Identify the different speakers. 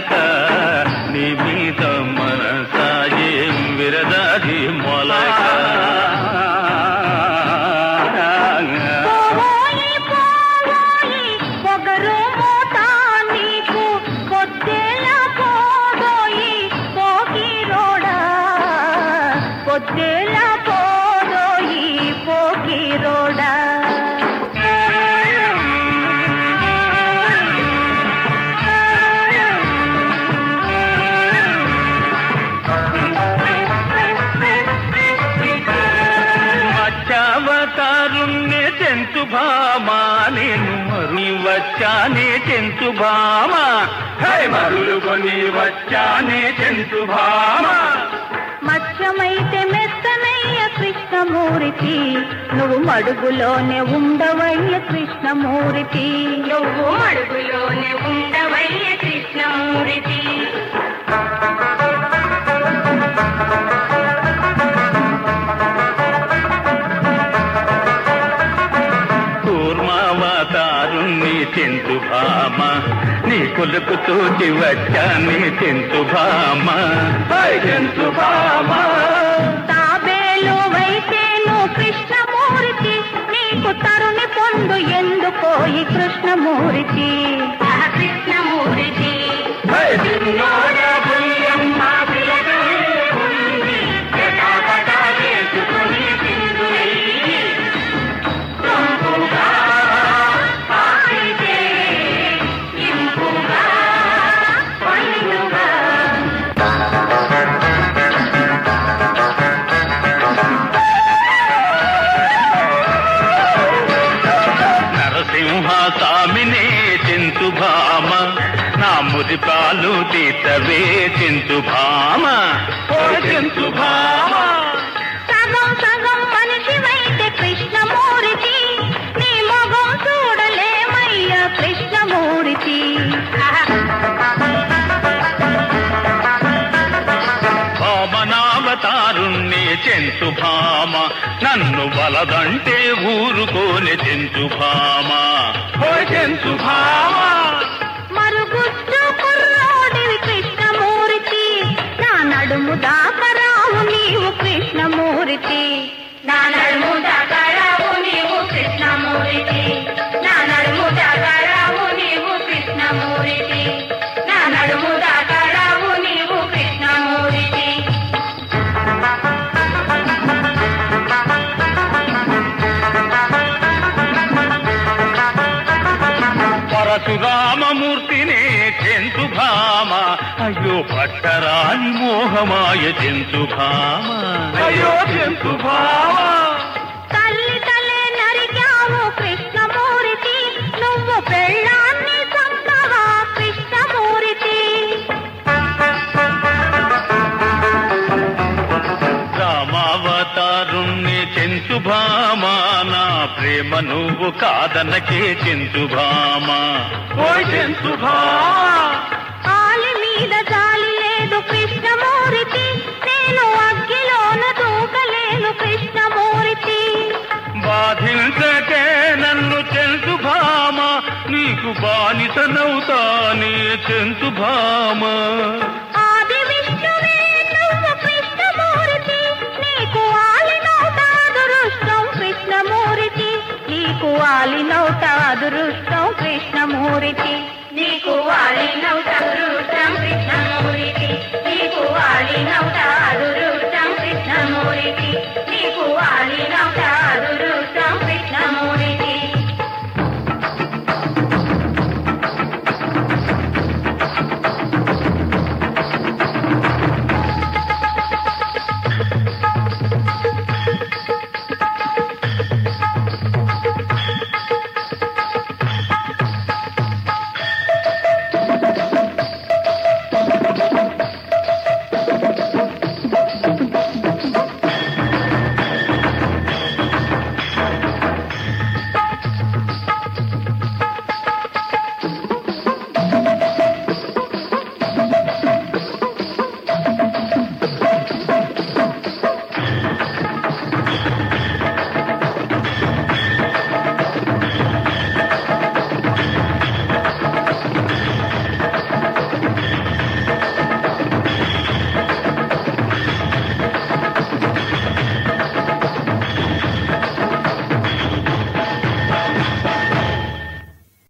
Speaker 1: మొలక నీ మీద మనసాయేం విరదాది మొలక
Speaker 2: పోవోయి పోవోయి పొగరు మూత నీకు పొద్దెల పోదోయి పోకిరోడా పొద్దెల పోదోయి పోకిరోడా
Speaker 1: వచ్చావతారుణ్ణి చెంచు భామా నేను మరు వచ్చానే చెంచు భామా హే మరులు కొని వచ్చానే చెంచు భామా
Speaker 2: మత్స్యమైతే మెత్తనయ్య కృష్ణమూర్తి నువ్వు మడుగులోనే ఉండవయ్య కృష్ణమూర్తి
Speaker 3: నువ్వు అడుగులోనే ఉండవయ్య కృష్ణమూర్తి
Speaker 1: కూర్మావతారుణ్ణి చెంచు భామా నీ కొలుకు తోటి వచ్చానే చెంచు భామా హై చెంచు భామా
Speaker 2: తాబేలు వైతేను కృష్ణమూర్తి నీకు తరుణి పొందు ఎందుకోయి కృష్ణమూర్తి
Speaker 3: ఆ కృష్ణమూర్తి
Speaker 1: హై నిన్నోడ బుల్లమ్మ పిలకలే ఉంది. జటాపటా చేసుకొని సింధులెయ్యి.
Speaker 3: సొంపుగా పాడితే ఇంపుగా పండుగా
Speaker 1: నరసింహ స్వామినే చెంచు భామ నా మురిపాలు తీతవే చెంచు భామ ఓ చెంచు భామ
Speaker 2: సగం సగం మనిషివైతే కృష్ణమూర్తి నీ మొగం చూడలేమయ్య కృష్ణమూర్తి
Speaker 1: భామనావతారుణ్ణి చెంచు భామ నన్ను బలదంటే ఊరుకోని చెంచు భామ ఓ చెంచు భామ
Speaker 2: మరుగుజ్జు కుర్రోడివి కృష్ణమూర్తి నా నడుము దాకరావు నీవు కృష్ణమూర్తి
Speaker 3: నా నడుము దగ్గరావు నీవు కృష్ణమూర్తి నా నడుము దగ్గరావు నీవు కృష్ణమూర్తి నా నడుము దగ్గరావు నీవు కృష్ణమూర్తి
Speaker 1: పరశురామమూర్తినే చెంచు భామ అయ్యో పట్టరాని మోహమాయ చెంచు భామ అయ్యో చెంచు భామ
Speaker 2: తల్లి తలే నరికావు కృష్ణమూర్తి నువ్వు పెళ్ళాన్ని చంపవా కృష్ణమూర్తి
Speaker 1: రామావతారుణ్ణి చెంచు భామ నా ప్రేమ నువ్వు కాదనకే చెంచు భామ ఓ చెంచు భామ
Speaker 2: ఆలి మీద జాలి లేదు కృష్ణమూర్తి నేను అగ్గిలోన దూకలేను కృష్ణమూర్తి
Speaker 1: బాధించకే నన్ను చెంచు భామ నీకు బానిసనవుతానే చెంచు భామ
Speaker 2: ఆది విష్ణువే నువ్వు కృష్ణమూర్తి నీకు ఆలినవుతా అదృష్టం కృష్ణమూర్తి నీకు ఆలినవుతా అదృష్టం కృష్ణమూర్తి
Speaker 3: నీకు వాడినవు సదృష్టం కృష్ణమూర్తి నీకు వాడినవు